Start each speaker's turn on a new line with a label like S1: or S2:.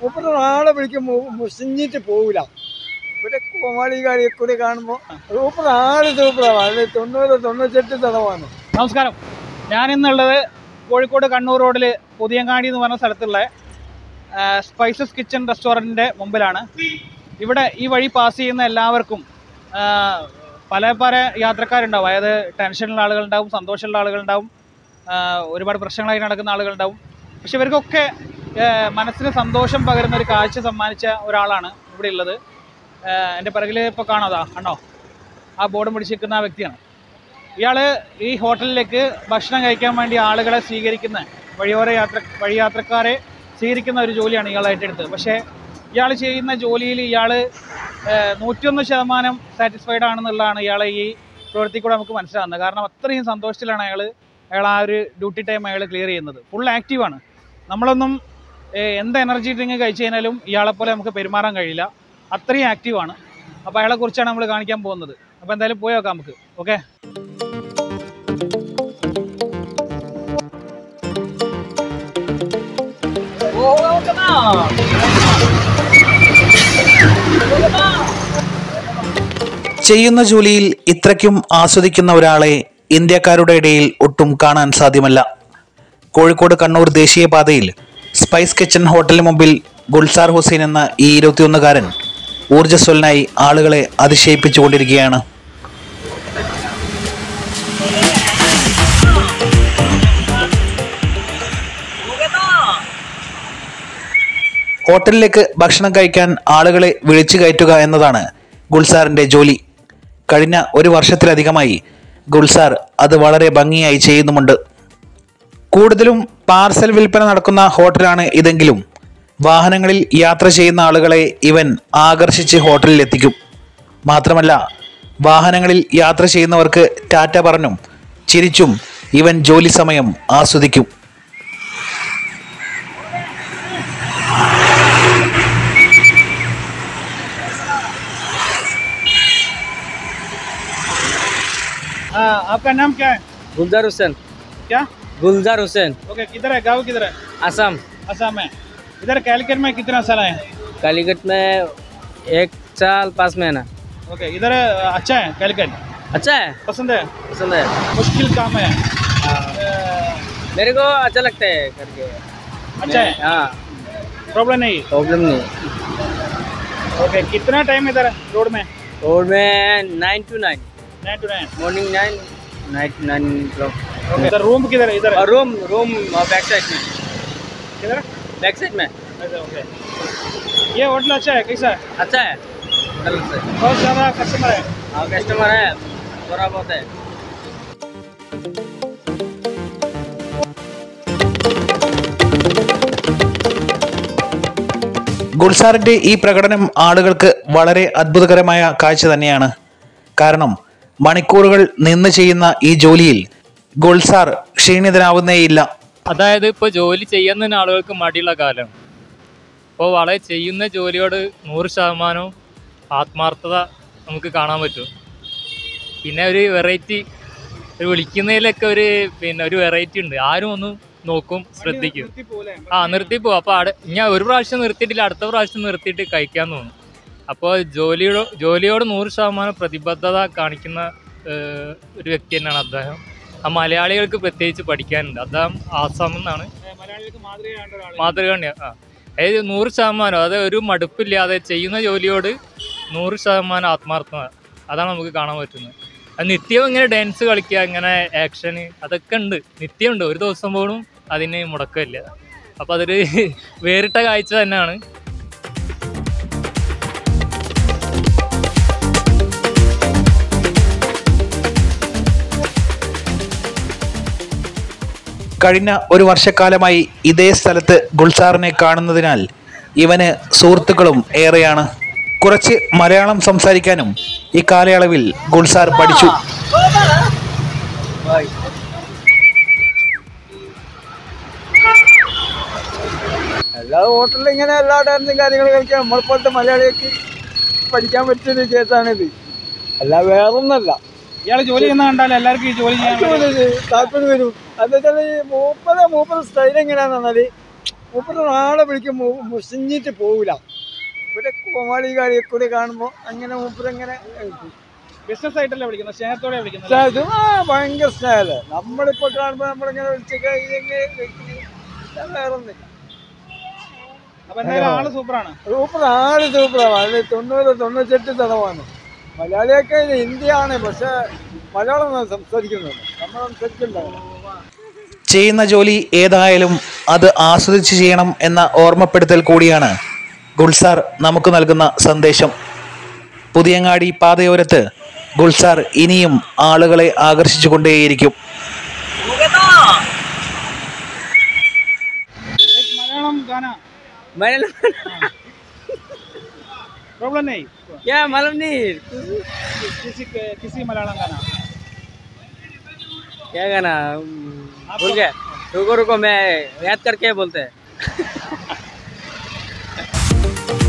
S1: മൂപ്പര് നാളെ വിളിക്കുമ്പോൾ മുസിഞ്ഞിട്ട് പോവില്ല ഇവിടെ കോമാളി കാര്യം കൂടി കാണുമ്പോൾ സൂപ്പർ ആള് സൂപ്പറാണ് അത് തൊണ്ണൂറ് തൊണ്ണൂറ്റെട്ട് ശതമാനം
S2: നമസ്കാരം ഞാൻ ഇന്നുള്ളത് കോഴിക്കോട് കണ്ണൂർ റോഡിൽ പുതിയങ്ങാടി എന്ന് പറഞ്ഞ സ്ഥലത്തുള്ള സ്പൈസസ് കിച്ചൺ റെസ്റ്റോറൻറ്റിൻ്റെ മുമ്പിലാണ് ഇവിടെ ഈ വഴി പാസ് ചെയ്യുന്ന എല്ലാവർക്കും ആ, പല പല യാത്രക്കാരുണ്ടാവും അതായത് ടെൻഷനുള്ള ആളുകളുണ്ടാവും സന്തോഷമുള്ള ആളുകളുണ്ടാവും ആ, ഒരുപാട് പ്രശ്നങ്ങളായി നടക്കുന്ന ആളുകളുണ്ടാവും പക്ഷെ ഇവർക്കൊക്കെ ആ, മനസ്സിന് സന്തോഷം പകരുന്ന ഒരു കാഴ്ച സമ്മാനിച്ച ഒരാളാണ് ഇവിടെ ഉള്ളത് ആ, എൻ്റെ പിറകിൽ ഇപ്പോൾ കാണാതാ കണ്ടോ ആ ബോർഡ് പിടിച്ചിരിക്കുന്ന ആ വ്യക്തിയാണ് ഇയാൾ ഈ ഹോട്ടലിലേക്ക് ഭക്ഷണം കഴിക്കാൻ വേണ്ടി ആളുകളെ സ്വീകരിക്കുന്ന വഴിയോര യാത്ര വഴിയാത്രക്കാരെ സ്വീകരിക്കുന്ന ഒരു ജോലിയാണ് ഇയാൾ ഏറ്റെടുത്തത് പക്ഷേ ഇയാൾ ചെയ്യുന്ന ജോലിയിൽ ഇയാൾ നൂറ്റിയൊന്ന് ശതമാനം സാറ്റിസ്ഫൈഡ് ആണെന്നുള്ളതാണ് ഇയാളെ ഈ പ്രവൃത്തി കൂടെ നമുക്ക് മനസ്സിലാകുന്നത് കാരണം അത്രയും സന്തോഷത്തിലാണ് അയാൾ അയാൾ ആ ഒരു ഡ്യൂട്ടി ടൈം അയാൾ ക്ലിയർ ചെയ്യുന്നത് ഫുൾ ആക്റ്റീവാണ് നമ്മളൊന്നും ഏഹ്, എന്ത് എനർജി ഡ്രിങ്ക് കഴിച്ചു കഴിഞ്ഞാലും ഇയാളെപ്പോലെ നമുക്ക് പെരുമാറാൻ കഴിയില്ല അത്രയും ആക്റ്റീവാണ് അപ്പോൾ അയാളെ കുറിച്ചാണ് നമ്മൾ കാണിക്കാൻ പോകുന്നത് അപ്പോൾ എന്തായാലും പോയി നോക്കാം നമുക്ക് ഓക്കെ
S3: ചെയ്യുന്ന ജോലിയിൽ ഇത്രയ്ക്കും ആസ്വദിക്കുന്ന ഒരാളെ ഇന്ത്യക്കാരുടെ ഇടയിൽ ഒട്ടും കാണാൻ സാധ്യമല്ല കോഴിക്കോട് കണ്ണൂർ ദേശീയപാതയിൽ സ്പൈസ് കിച്ചൺ ഹോട്ടലിന് മുമ്പിൽ ഗുൽസാർ ഹുസൈൻ എന്ന ഈ ഇരുപത്തിയൊന്നുകാരൻ ഊർജ്ജസ്വലനായി ആളുകളെ അതിശയിപ്പിച്ചുകൊണ്ടിരിക്കുകയാണ് ഹോട്ടലിലേക്ക് ഭക്ഷണം കഴിക്കാൻ ആളുകളെ വിളിച്ചു കയറ്റുക എന്നതാണ് ഗുൽസാറിന്റെ ജോലി കഴിഞ്ഞ ഒരു വർഷത്തിലധികമായി ഗുൽസാർ അത് വളരെ ഭംഗിയായി ചെയ്യുന്നുമുണ്ട് കൂടുതലും പാർസൽ വിൽപ്പന നടക്കുന്ന ഹോട്ടലാണ് ഇതെങ്കിലും വാഹനങ്ങളിൽ യാത്ര ചെയ്യുന്ന ആളുകളെ ഇവൻ ആകർഷിച്ച് ഹോട്ടലിൽ എത്തിക്കും മാത്രമല്ല വാഹനങ്ങളിൽ യാത്ര ചെയ്യുന്നവർക്ക് ടാറ്റ പറഞ്ഞും ചിരിച്ചും ഇവൻ ജോലി സമയം ആസ്വദിക്കും
S2: हाँ आपका नाम क्या है
S4: गुलजार हुसैन
S2: क्या
S4: गुलजार हुसैन
S2: ओके किधर है गाँव किधर है
S4: असम
S2: असम में इधर कैलकट में कितना साल है
S4: कालीगढ़ में एक साल पास में है ना
S2: ओके इधर अच्छा है कैलकट
S4: अच्छा है
S2: पसंद है
S4: पसंद है
S2: मुश्किल काम है
S4: हाँ।
S2: अ,
S4: मेरे को अच्छा लगता है करके
S2: अच्छा है
S4: हाँ
S2: प्रॉब्लम नहीं
S4: प्रॉब्लम नहीं
S2: ओके कितना टाइम इधर रोड में
S4: रोड में nine two nine
S2: nine two nine
S4: morning nine night nine clock
S2: okay इधर रूम किधर है इधर है?
S4: और रूम रूम बैक साइड में
S2: किधर है?
S4: बैक साइड में
S2: अच्छा, ओके ये होटल अच्छा है कैसा है
S4: अच्छा है होटल से
S2: बहुत ज़्यादा कस्टमर है
S4: हाँ कस्टमर है थोड़ा बहुत है
S3: ഗുൽസാറിന്റെ ഈ പ്രകടനം ആളുകൾക്ക് വളരെ അത്ഭുതകരമായ കാഴ്ച തന്നെയാണ് കാരണം മണിക്കൂറുകൾ നിന്ന് ചെയ്യുന്ന ഈ ജോലിയിൽ ഗുൽസാർ ക്ഷീണിതനാവുന്നേയില്ല
S5: അതായത് ഇപ്പോൾ ജോലി ചെയ്യുന്ന ആളുകൾക്ക് മടിയുള്ള കാലം ഇപ്പോൾ വളരെ ചെയ്യുന്ന ജോലിയോട് നൂറ് ശതമാനവും ആത്മാർത്ഥത നമുക്ക് കാണാൻ പറ്റും പിന്നെ ഒരു വെറൈറ്റി ഒരു വിളിക്കുന്നതിലൊക്കെ ഒരു പിന്നെ ഒരു വെറൈറ്റി ഉണ്ട് ആരും ഒന്ന് നോക്കും ശ്രദ്ധിക്കും ആ നിർത്തി പോകും അപ്പോൾ അവിടെ ഞാൻ ഒരു പ്രാവശ്യം നിർത്തിയിട്ടില്ല അടുത്ത പ്രാവശ്യം നിർത്തിയിട്ട് കഴിക്കാൻ തോന്നും അപ്പോൾ ജോലിയോട് ജോലിയോട് നൂറ് ശതമാനം പ്രതിബദ്ധത കാണിക്കുന്ന ഏഹ്, ഒരു വ്യക്തി തന്നെയാണ് അദ്ദേഹം ആ മലയാളികൾക്ക് പ്രത്യേകിച്ച് പഠിക്കാനുണ്ട് അദ്ദേഹം ആസാം എന്നാണ്
S2: മലയാളികൾക്ക് മാതൃകയാണ്ട ഒരാൾ
S5: മാതൃകണ്യ ആ അതായത് നൂറ് ശതമാനം അത് ഒരു മടുപ്പില്ലാതെ ചെയ്യുന്ന ജോലിയോട് നൂറ് ശതമാനം ആത്മാർത്ഥത അതാണ് നമുക്ക് കാണാൻ പറ്റുന്നത് അത് നിത്യവും ഇങ്ങനെ ഡാൻസ് കളിക്കുക ഇങ്ങനെ ആക്ഷന് അതൊക്കെ ഉണ്ട് നിത്യമുണ്ട് ഒരു ദിവസം പോലും അതിന് മുടക്കമില്ല അപ്പോൾ അതൊരു വേറിട്ട കാഴ്ച തന്നെയാണ്
S3: കഴിഞ്ഞ ഒരു വർഷക്കാലമായി ഇതേ സ്ഥലത്ത് ഗുൽസാറിനെ കാണുന്നതിനാൽ ഇവന് സുഹൃത്തുക്കളും ഏറെയാണ് കുറച്ച് മലയാളം സംസാരിക്കാനും ഈ കാലയളവിൽ ഗുൽസാർ പഠിച്ചു
S1: എല്ലാ ഹോട്ടലിൽ ഇങ്ങനെ എല്ലാ ഡാൻസും കാര്യങ്ങളും കളിക്കാൻ നമ്മളെപ്പോലത്തെ മലയാളികൾക്ക് പഠിക്കാൻ പറ്റിയൊരു കേസാണിത് അല്ല വേറൊന്നല്ല
S2: ഇയാൾ ജോലി ചെയ്യുന്ന കണ്ടാൽ എല്ലാവർക്കും ഈ ജോലി ചെയ്യാനുള്ള
S1: താല്പര്യം വരും എന്താ വെച്ചാൽ ഈ മൂപ്പത് മൂപ്പത് സ്റ്റൈൽ എങ്ങനെയാന്ന് പറഞ്ഞാല് മൂപ്പര് ആളെ വിളിക്കുമ്പോൾ മുസിഞ്ഞിട്ട് പോവില്ല ഇവിടെ കോമാളി കാളിയെ കൂടി കാണുമ്പോൾ അങ്ങനെ മൂപ്പരങ്ങനെ എടുക്കും.
S2: ബിസിനസ് ആയിട്ടല്ലേ വിളിക്കുന്നത് സ്നേഹത്തോടെ വിളിക്കുന്നത്
S1: പക്ഷേ ഇത് ആ ഭയങ്കര സ്നേഹല്ലേ നമ്മളിപ്പോൾ കാണുമ്പോൾ നമ്മളിങ്ങനെ വിളിച്ച് കഴിഞ്ഞെങ്കിൽ വേറെ ഒന്നും
S2: അപ്പൊ എന്തായാലും ആള് സൂപ്പറാണ്
S1: സൂപ്പർ ആള് സൂപ്പറാണ് അത് തൊണ്ണൂറ് തൊണ്ണൂറ്റെട്ട് ശതമാനം മലയാളിയൊക്കെ ഇത് ഹിന്ദിയാണ് പക്ഷെ മലയാളം ഒന്നും സംസാരിക്കുന്നുണ്ട് നമ്മൾ സംസാരിക്കുന്നുണ്ടാവില്ല
S3: ചെയ്യുന്ന ജോലി ഏതായാലും അത് ആസ്വദിച്ച് ചെയ്യണം എന്ന ഓർമ്മപ്പെടുത്തൽ കൂടിയാണ് ഗുൾസാർ നമുക്ക് നൽകുന്ന സന്ദേശം പുതിയങ്ങാടി പാതയോരത്ത് ഗുൾസാർ ഇനിയും ആളുകളെ ആകർഷിച്ചുകൊണ്ടേയിരിക്കും
S2: एक मलयालम गाना
S4: मैंने
S2: प्रॉब्लम नहीं
S4: क्या मालूम नहीं
S2: किसी किसी मलयालम गाना
S4: क्या गाना भूल गया रुको रुको मैं याद करके बोलते हैं